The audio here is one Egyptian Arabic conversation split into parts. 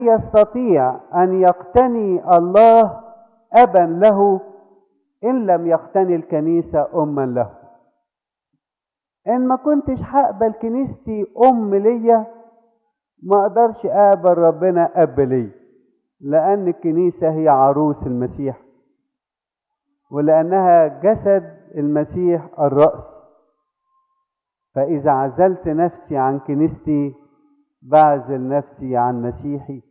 يستطيع أن يقتني الله أبا له إن لم يقتني الكنيسة أما له إن ما كنتش هقبل كنيستي أم ليا ما أقدرش أقبل ربنا أب لي لأن الكنيسة هي عروس المسيح ولأنها جسد المسيح الرأس فإذا عزلت نفسي عن كنيستي بعزل نفسي عن مسيحي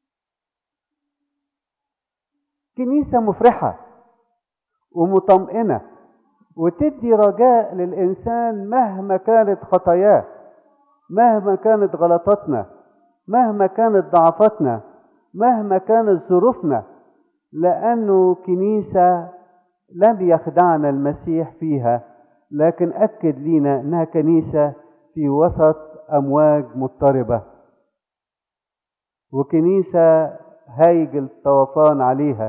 كنيسة مفرحة ومطمئنة وتدي رجاء للإنسان مهما كانت خطاياه مهما كانت غلطاتنا مهما كانت ضعفاتنا مهما كانت ظروفنا لأنه كنيسة لن يخدعنا المسيح فيها لكن أكد لينا أنها كنيسة في وسط أمواج مضطربة وكنيسة هايج الطوفان عليها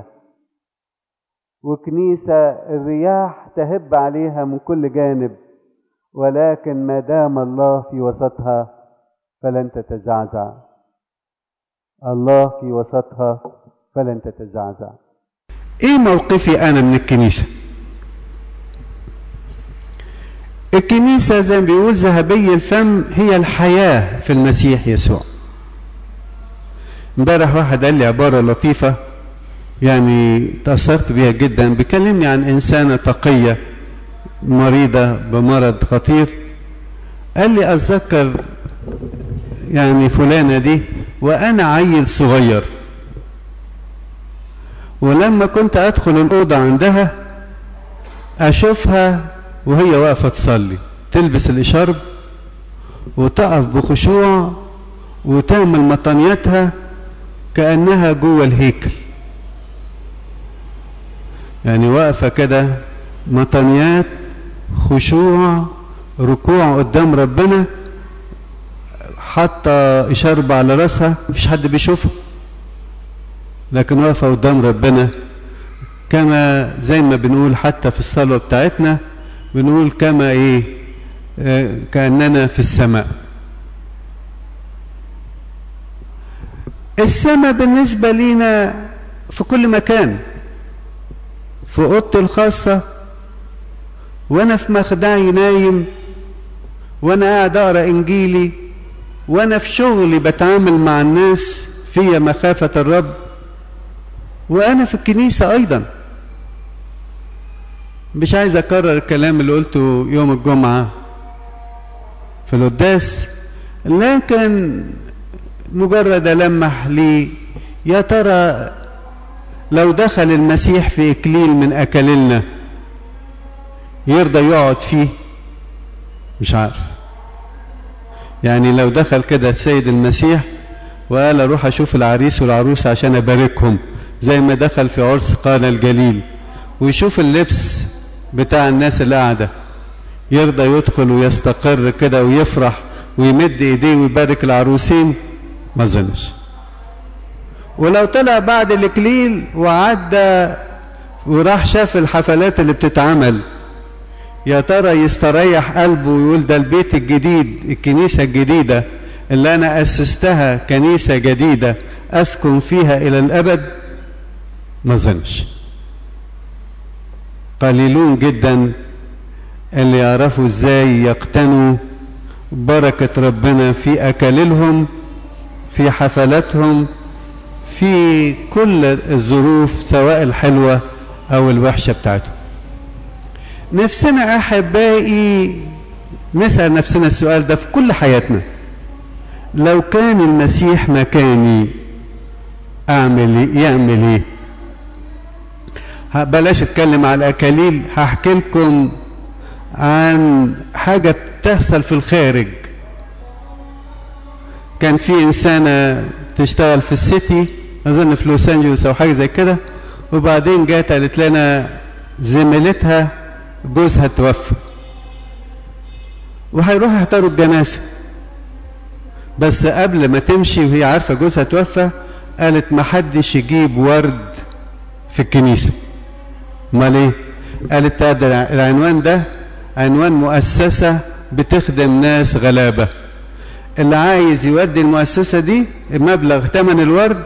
وكنيسة الرياح تهب عليها من كل جانب ولكن ما دام الله في وسطها فلن تتزعزع الله في وسطها فلن تتزعزع ايه موقفي انا من الكنيسه الكنيسه زي ما بيقول ذهبي الفم هي الحياه في المسيح يسوع امبارح واحد قال لي عباره لطيفه يعني تاثرت بيها جدا بيكلمني عن انسانه تقيه مريضه بمرض خطير قال لي اتذكر يعني فلانه دي وانا عيل صغير ولما كنت ادخل الاوضه عندها اشوفها وهي واقفه تصلي تلبس الاشارب وتقف بخشوع وتعمل مطنياتها كانها جوه الهيكل يعني واقفه كده مطنيات خشوع ركوع قدام ربنا حاطه اشارب على راسها مفيش حد بيشوفها لكن واقفة قدام ربنا كما زي ما بنقول حتى في الصلاة بتاعتنا بنقول كما ايه آه كأننا في السماء السماء بالنسبة لينا في كل مكان في أوضتي الخاصة وأنا في مخدعي نايم وأنا قاعد أقرأ إنجيلي وأنا في شغلي بتعامل مع الناس فيا مخافة الرب وانا في الكنيسه ايضا مش عايز اكرر الكلام اللي قلته يوم الجمعه في القداس لكن مجرد المح لي يا ترى لو دخل المسيح في اكليل من اكاليلنا يرضى يقعد فيه مش عارف يعني لو دخل كده السيد المسيح وقال اروح اشوف العريس والعروس عشان اباركهم زي ما دخل في عرس قانا الجليل ويشوف اللبس بتاع الناس اللي قاعدة يرضى يدخل ويستقر كده ويفرح ويمد ايديه ويبارك العروسين ما ظنش ولو طلع بعد الاكليل وعدى وراح شاف الحفلات اللي بتتعمل يا ترى يستريح قلبه ويقول ده البيت الجديد الكنيسة الجديدة اللي أنا أسستها كنيسة جديدة أسكن فيها إلى الأبد ما ظنش قليلون جدا اللي يعرفوا ازاي يقتنوا بركة ربنا في أكللهم في حفلاتهم في كل الظروف سواء الحلوة أو الوحشة بتاعتهم نفسنا أحبائي نسأل نفسنا السؤال ده في كل حياتنا لو كان المسيح مكاني أعمل إيه يعمل إيه بلاش اتكلم على الاكاليل هحكي لكم عن حاجة بتحصل في الخارج كان في انسانة تشتغل في السيتي اظن في لوس انجلوس او حاجة زي كده وبعدين جات قالت لنا زميلتها جوزها توفى وهيروحوا يحضروا الجنازة بس قبل ما تمشي وهي عارفة جوزها توفى قالت محدش يجيب ورد في الكنيسة امال ايه قالت ده العنوان ده عنوان مؤسسة بتخدم ناس غلابة اللي عايز يودي المؤسسة دي مبلغ ثمن الورد